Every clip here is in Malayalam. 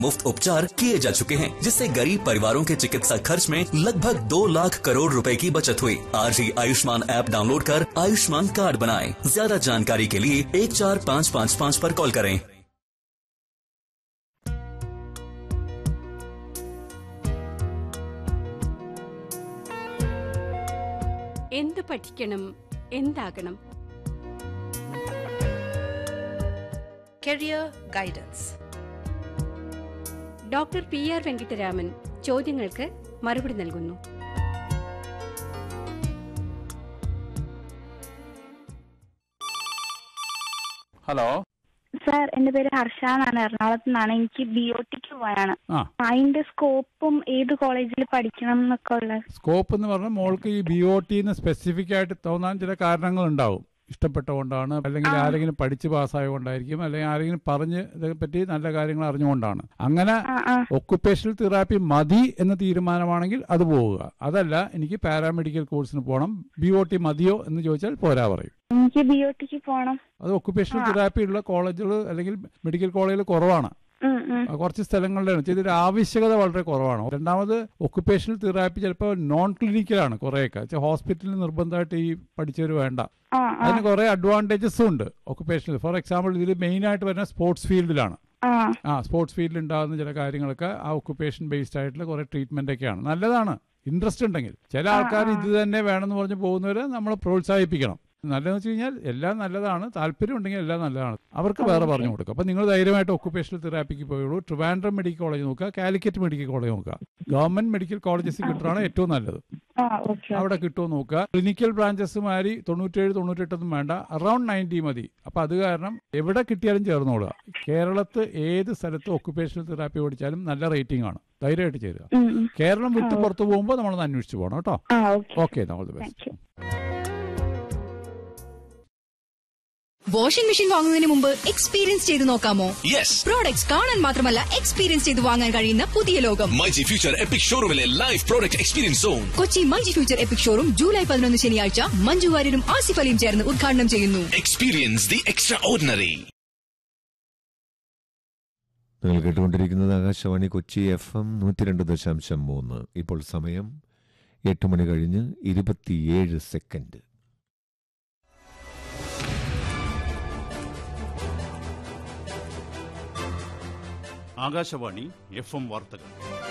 मुफ्त उपचार किए जा चुके हैं जिससे गरीब परिवारों के चिकित्सा खर्च में लगभग दो लाख करोड़ रुपए की बचत हुई आज ही आयुष्मान ऐप डाउनलोड कर आयुष्मान कार्ड बनाएं ज्यादा जानकारी के लिए एक चार पाँच पाँच पाँच पर कॉल करें എന്ത് പഠിക്കണം എന്താകണം Career Guidance. Doctor P R Venkataraman ചോദ്യങ്ങൾക്ക് മറുപടി നൽകുന്നു ഹലോ സാർ എന്റെ പേര് ഹർഷ എന്നാണ് എറണാകുളത്ത് നിന്നാണ് എനിക്ക് ബി ഒ ടിക്ക് പോകാനാണ് ആ അതിന്റെ സ്കോപ്പും ഏത് കോളേജിൽ പഠിക്കണം എന്നൊക്കെ ഉള്ള സ്കോപ്പ് എന്ന് പറഞ്ഞാൽ മോൾക്ക് ഈ ബി ഒ ടിന്ന് സ്പെസിഫിക് ആയിട്ട് തോന്നാൻ ചില കാരണങ്ങൾ ഉണ്ടാവും ഇഷ്ടപ്പെട്ടുകൊണ്ടാണ് അല്ലെങ്കിൽ ആരെങ്കിലും പഠിച്ച് പാസ്സായതുകൊണ്ടായിരിക്കും അല്ലെങ്കിൽ ആരെങ്കിലും പറഞ്ഞ് ഇതിനെപ്പറ്റി നല്ല കാര്യങ്ങൾ അറിഞ്ഞുകൊണ്ടാണ് അങ്ങനെ ആ ആ ഒക്കുപേഷണൽ തെറാപ്പി മതി എന്ന തീരുമാനമാണെങ്കിൽ അത് പോവുക അതല്ല എനിക്ക് പാരാമെഡിക്കൽ കോഴ്സിന് പോകണം ബി ഒ ടി മതിയോ എന്ന് ചോദിച്ചാൽ പോരാ പറയും എനിക്ക് ബി ഒ ടിക്ക് പോകണം അത് ഒക്കുപേഷണൽ തെറാപ്പി ഉള്ള കോളേജുകൾ അല്ലെങ്കിൽ മെഡിക്കൽ കോളേജുകൾ കുറവാണ് ഉം, ഉം. ആ, കുറച്ച് സ്ഥലങ്ങളിലാണ് ഇതിന്റെ ആവശ്യകത വളരെ കുറവാണ് രണ്ടാമത് ഒക്കുപേഷണൽ തെറാപ്പി ചിലപ്പോൾ നോൺ ക്ലിനിക്കലാണ് കുറേയൊക്കെ ഹോസ്പിറ്റലിൽ നിർബന്ധമായിട്ട് ഈ പഠിച്ചവർ വേണ്ട ആ ആ അതിന് കുറെ അഡ്വാൻറ്റേജസും ഉണ്ട് ഒക്കുപേഷണൽ ഫോർ എക്സാമ്പിൾ ഇതിൽ മെയിൻ ആയിട്ട് വരുന്ന സ്പോർട്സ് ഫീൽഡിലാണ് ആ ആ സ്പോർട്സ് ഫീൽഡിൽ ഉണ്ടാകുന്ന ചില കാര്യങ്ങളൊക്കെ ആ ഒക്കുപേഷൻ ബേസ്ഡ് ആയിട്ടുള്ള കുറെ ട്രീറ്റ്മെന്റ് ഒക്കെയാണ് നല്ലതാണ് ഇൻട്രസ്റ്റ് ഉണ്ടെങ്കിൽ ചില ആൾക്കാർ ഇത് തന്നെ വേണമെന്ന് പറഞ്ഞ് പോകുന്നവരെ നമ്മൾ പ്രോത്സാഹിപ്പിക്കണം നല്ലതെന്ന് വെച്ച് കഴിഞ്ഞാൽ എല്ലാം നല്ലതാണ് താല്പര്യം ഉണ്ടെങ്കിൽ എല്ലാം നല്ലതാണ് അവർക്ക് വേറെ പറഞ്ഞു കൊടുക്കുക അപ്പൊ നിങ്ങൾ ധൈര്യമായിട്ട് ഒക്കുപേഷണൽ തെറാപ്പിക്ക് പോയുള്ളൂ ട്രിവാൻഡ്രം മെഡിക്കൽ കോളേജ് നോക്കുക കാലിക്കറ്റ് മെഡിക്കൽ കോളേജ് നോക്കുക ഗവൺമെന്റ് മെഡിക്കൽ കോളേജസ് കിട്ടുകയാണ് ഏറ്റവും നല്ലത് ആ ഓക്കെ അവിടെ കിട്ടുമോ നോക്കുക ക്ലിനിക്കൽ ബ്രാഞ്ചസ് മാതിരി തൊണ്ണൂറ്റേഴ് തൊണ്ണൂറ്റെട്ടൊന്നും വേണ്ട അറൌണ്ട് നയൻറ്റി മതി അപ്പൊ അത് കാരണം എവിടെ കിട്ടിയാലും ചേർന്നോളുക കേരളത്ത് ഏത് സ്ഥലത്ത് ഒക്കുപേഷണൽ തെറാപ്പി പഠിച്ചാലും നല്ല റേറ്റിംഗ് ആണ് ധൈര്യമായിട്ട് ചേരുക ഉം, ഉം. കേരളം വിട്ട് പുറത്ത് പോകുമ്പോൾ നമ്മളൊന്ന് അന്വേഷിച്ച് പോകണം കേട്ടോ ആ okay okay all the best thank you washing machine വാങ്ങുന്നതിന് മുമ്പ് എക്സ്പീരിയൻസ് ചെയ്ത് നോക്കാമോ യെസ് പ്രോഡക്ട്സ് കാണാൻ മാത്രമല്ല എക്സ്പീരിയൻസ് ചെയ്ത് വാങ്ങാൻ കഴിയുന്ന പുതിയ ലോകം മൈജി ഫ്യൂച്ചർ എപ്പിക് ഷോറൂമിലെ live product experience zone Kochi മഞ്ചി ഫ്യൂച്ചർ എപ്പിക് ഷോറും ജൂലൈ പതിനൊന്ന് ശനിയാഴ്ച മഞ്ജു വാര്യരും ആസിഫ് അലിയും ചേർന്ന് ഉദ്ഘാടനം ചെയ്യുന്നു എക്സ്പീരിയൻസ് ദി എക്സ്ട്രാ ഓർഡിനറി നിങ്ങൾ കേട്ടുകൊണ്ടിരിക്കുന്നത് ആകാശവാണി കൊച്ചി എഫ് എം നൂറ്റി രണ്ട് ദശാംശം മൂന്ന് ഇപ്പോൾ സമയം എട്ട് മണി കഴിഞ്ഞ് ഇരുപത്തിയേഴ് സെക്കൻഡ് ആകാശവാണി എഫ് എം വാർത്തകൾ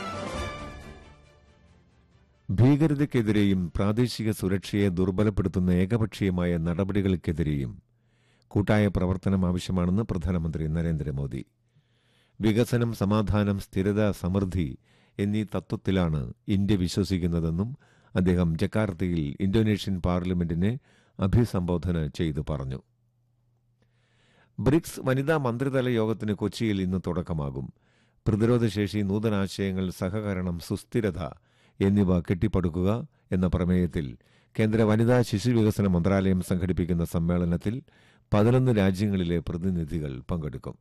ഭീകരതയ്ക്കെതിരെയും പ്രാദേശിക സുരക്ഷയെ ദുർബലപ്പെടുത്തുന്ന ഏകപക്ഷീയമായ നടപടികൾക്കെതിരെയും കൂട്ടായ പ്രവർത്തനം ആവശ്യമാണെന്ന് പ്രധാനമന്ത്രി നരേന്ദ്രമോദി വികസനം സമാധാനം സ്ഥിരത സമൃദ്ധി എന്നീ തത്വത്തിലാണ് ഇന്ത്യ വിശ്വസിക്കുന്നതെന്നും അദ്ദേഹം ജക്കാർത്തയിൽ ഇന്തോനേഷ്യൻ പാർലമെന്റിനെ അഭിസംബോധന ചെയ്തു പറഞ്ഞു ബ്രിക്സ് വനിതാ മന്ത്രിതല യോഗത്തിന് കൊച്ചിയിൽ ഇന്ന് തുടക്കമാകും പ്രതിരോധശേഷി നൂതനാശയങ്ങൾ സഹകരണം സുസ്ഥിരത എന്നിവ കെട്ടിപ്പടുക്കുക എന്ന പ്രമേയത്തിൽ കേന്ദ്ര വനിതാ ശിശുവികസന മന്ത്രാലയം സംഘടിപ്പിക്കുന്ന സമ്മേളനത്തിൽ പതിനൊന്ന് രാജ്യങ്ങളിലെ പ്രതിനിധികൾ പങ്കെടുക്കും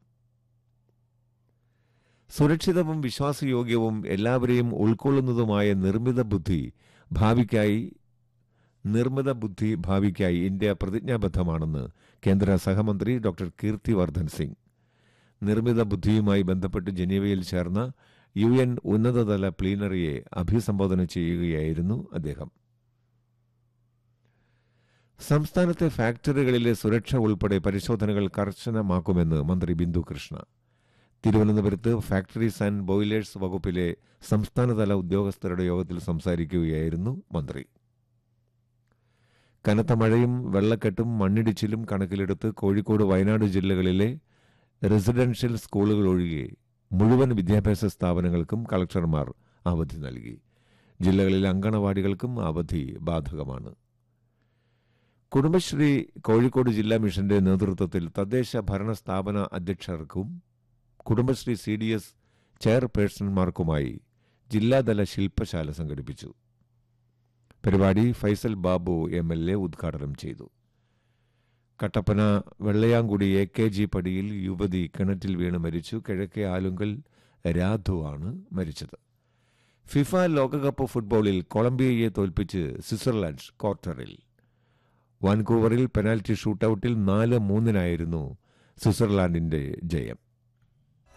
സുരക്ഷിതവും വിശ്വാസയോഗ്യവും എല്ലാവരെയും ഉൾക്കൊള്ളുന്നതുമായ നിർമ്മിത ബുദ്ധി ഭാവിക്കായി നിർമ്മിത ബുദ്ധി ഭാവിക്കായി ഇന്ത്യ പ്രതിജ്ഞാബദ്ധമാണെന്ന് കേന്ദ്ര സഹമന്ത്രി ഡോക്ടർ കീർത്തിവർദ്ധൻ സിംഗ് നിർമ്മിത ബുദ്ധിയുമായി ബന്ധപ്പെട്ട് ജനീവയിൽ ചേർന്ന യു എൻ ഉന്നതതല പ്ലീനറിയെ അഭിസംബോധന ചെയ്യുകയായിരുന്നു അദ്ദേഹം സംസ്ഥാനത്തെ ഫാക്ടറികളിലെ സുരക്ഷ ഉൾപ്പെടെ പരിശോധനകൾ കർശനമാക്കുമെന്ന് മന്ത്രി ബിന്ദു കൃഷ്ണ തിരുവനന്തപുരത്ത് ഫാക്ടറീസ് ആൻഡ് ബോയിലേഴ്സ് വകുപ്പിലെ സംസ്ഥാനതല ഉദ്യോഗസ്ഥരുടെ യോഗത്തിൽ സംസാരിക്കുകയായിരുന്നു മന്ത്രി കനത്ത മഴയും വെള്ളക്കെട്ടും മണ്ണിടിച്ചിലും കണക്കിലെടുത്ത് കോഴിക്കോട് വയനാട് ജില്ലകളിലെ റെസിഡൻഷ്യൽ സ്കൂളുകൾ ഒഴികെ മുഴുവൻ വിദ്യാഭ്യാസ സ്ഥാപനങ്ങൾക്കും കളക്ടർമാർ അവധി നൽകി ജില്ലകളിലെ അങ്കണവാടികൾക്കും അവധി ബാധകമാണ് കുടുംബശ്രീ കോഴിക്കോട് ജില്ലാ മിഷന്റെ നേതൃത്വത്തിൽ തദ്ദേശ ഭരണ സ്ഥാപന അധ്യക്ഷർക്കും കുടുംബശ്രീ സി ഡി എസ് ചെയർപേഴ്സൺമാർക്കുമായി ജില്ലാതല ശില്പശാല സംഘടിപ്പിച്ചു പരിപാടി Faisal Babu M L A ഉദ്ഘാടനം ചെയ്തു Kattappana Vellayamkudy A K G പടിയിൽ യുവതി കിണറ്റിൽ വീണ് മരിച്ചു കിഴക്കേ ആലുങ്കൽ രാധു ആണ് മരിച്ചത് ഫിഫ ലോകകപ്പ് ഫുട്ബോളിൽ കൊളംബിയയെ തോൽപ്പിച്ച് സ്വിറ്റ്സർലാൻഡ് ക്വാർട്ടറിൽ വാൻകൂവറിൽ പെനാൽറ്റി ഷൂട്ടൌട്ടിൽ നാല് മൂന്നിനായിരുന്നു സ്വിറ്റ്സർലാൻഡിന്റെ ജയം